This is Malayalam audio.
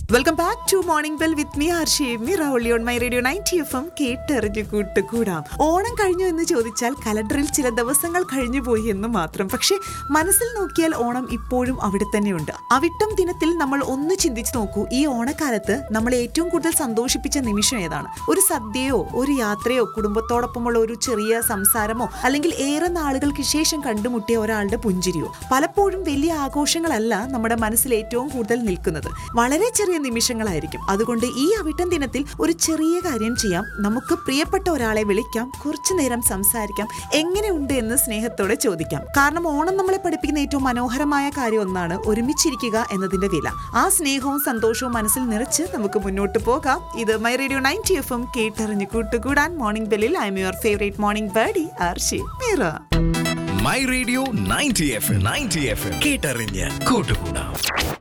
welcome back to Morning Bell with me Arshi Meera only on My Radio ninety F M കേട്ടറിഞ്ഞു കൂട്ടുകൂടാം ഓണം കഴിഞ്ഞു എന്ന് ചോദിച്ചാൽ കലണ്ടറിൽ ചില ദിവസങ്ങൾ കഴിഞ്ഞു പോയി എന്ന് മാത്രം പക്ഷേ മനസ്സിൽ നോക്കിയാൽ ഓണം ഇപ്പോഴും അവിടെ തന്നെയുണ്ട് അവിട്ടം ദിനത്തിൽ നമ്മൾ ഒന്ന് ചിന്തിച്ചു നോക്കൂ ഈ ഓണക്കാലത്ത് നമ്മളെ ഏറ്റവും കൂടുതൽ സന്തോഷിപ്പിച്ച നിമിഷം ഏതാണ് ഒരു സദ്യയോ ഒരു യാത്രയോ കുടുംബത്തോടൊപ്പമുള്ള ഒരു ചെറിയ സംസാരമോ അല്ലെങ്കിൽ ഏറെ നാളുകൾക്ക് ശേഷം കണ്ടുമുട്ടിയ ഒരാളുടെ പുഞ്ചിരിയോ പലപ്പോഴും വലിയ ആഘോഷങ്ങളല്ല നമ്മുടെ മനസ്സിൽ ഏറ്റവും കൂടുതൽ നിൽക്കുന്നത് വളരെ ചെറിയ നിമിഷങ്ങളായിരിക്കും അതുകൊണ്ട് ഈ അവിട്ടം ദിനത്തിൽ ഒരു ചെറിയ കാര്യം ചെയ്യാം നമുക്ക് പ്രിയപ്പെട്ട ഒരാളെ വിളിക്കാം കുറച്ചു നേരം സംസാരിക്കാം എങ്ങനെയുണ്ട് എന്ന് സ്നേഹത്തോടെ ചോദിക്കാം കാരണം ഓണം നമ്മളെ പഠിപ്പിക്കുന്ന ഏറ്റവും മനോഹരമായ കാര്യം ഒന്നാണ് ഒരുമിച്ചിരിക്കുക എന്നതിന്റെ വില ആ സ്നേഹവും സന്തോഷവും മനസ്സിൽ നിറച്ച് നമുക്ക് മുന്നോട്ട് പോകാം ഇത് My Radio ninety F M കേട്ടറിഞ്ഞ് കൂട്ടുകൂടാൻ മോർണിംഗ് ബെല്ലിൽ I'm your favourite morning birdie Arshi Meera My Radio ninety F ninety F കേട്ടറിഞ്ഞ് കൂട്ടുകൂടാം